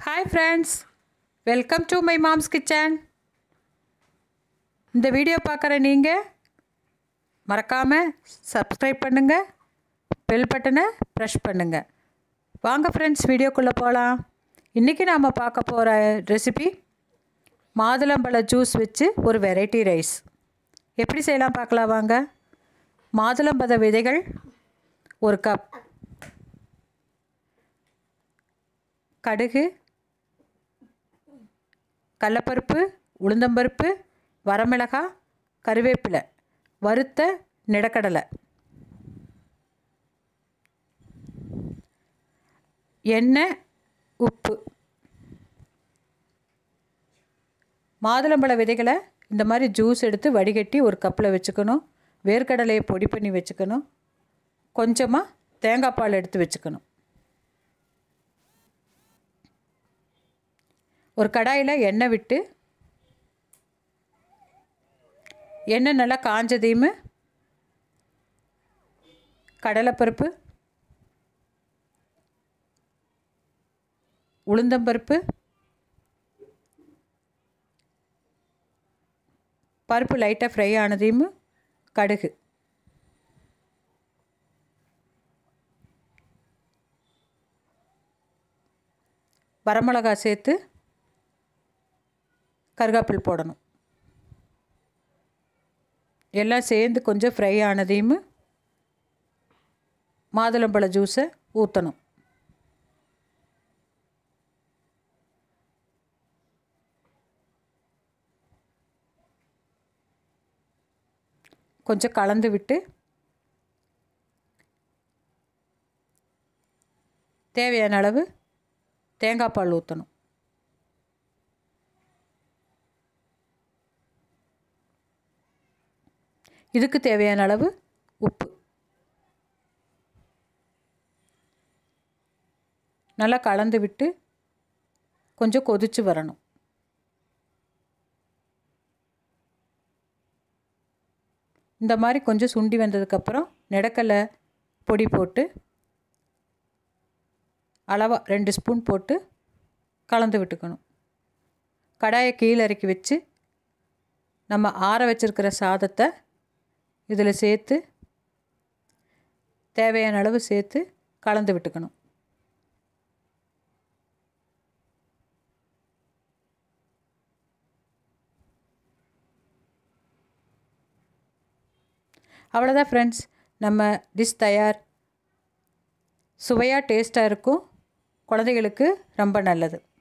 hi friends welcome to my mom's kitchen இந்த video பார்க்குற நீங்கள் மறக்காமல் சப்ஸ்கிரைப் பண்ணுங்கள் பெல் பட்டனை ப்ரெஷ் பண்ணுங்கள் வாங்க ஃப்ரெண்ட்ஸ் வீடியோக்குள்ளே போகலாம் இன்றைக்கி நாம் பார்க்க போகிற ரெசிபி மாதுளம்பழ ஜூஸ் வச்சு ஒரு வெரைட்டி ரைஸ் எப்படி செய்யலாம் பார்க்கலாம் வாங்க மாதுளம்பழ விதைகள் ஒரு கப் கடுகு கடலப்பருப்பு உளுந்தம்பருப்பு வரமிளகாய் கருவேப்பிலை வறுத்த நிலக்கடலை எண்ணெய் உப்பு மாதுளம்பழ விதைகளை இந்த மாதிரி ஜூஸ் எடுத்து வடிகட்டி ஒரு கப்பில் வச்சுக்கணும் வேர்க்கடலையை பொடி பண்ணி வச்சுக்கணும் கொஞ்சமாக தேங்காய் பால் எடுத்து வச்சுக்கணும் ஒரு கடாயில் எண்ணெய் விட்டு எண்ணெய் நல்லா காஞ்சதையும் கடலைப்பருப்பு உளுந்தம்பருப்பு பருப்பு லைட்டாக ஃப்ரை ஆனதையும் கடுகு வரமிளகா சேர்த்து கருகாப்பில் போடணும் எல்லாம் சேர்ந்து கொஞ்சம் ஃப்ரை ஆனதையும் மாதுளம்பழ ஜூஸை ஊற்றணும் கொஞ்சம் கலந்து விட்டு தேவையான அளவு தேங்காய் பால் ஊற்றணும் இதுக்கு தேவையான அளவு உப்பு நல்லா கலந்து விட்டு கொஞ்சம் கொதித்து வரணும் இந்த மாதிரி கொஞ்சம் சுண்டி வந்ததுக்கப்புறம் நிடக்கல்லை பொடி போட்டு அளவாக ரெண்டு ஸ்பூன் போட்டு கலந்து விட்டுக்கணும் கடாயை கீழே இறக்கி வச்சு நம்ம ஆற வச்சுருக்கிற சாதத்தை இதில் சேர்த்து தேவையான அளவு சேர்த்து கலந்து விட்டுக்கணும் அவ்வளோதான் ஃப்ரெண்ட்ஸ் நம்ம டிஷ் தயார் சுவையாக டேஸ்ட்டாக இருக்கும் குழந்தைகளுக்கு ரொம்ப நல்லது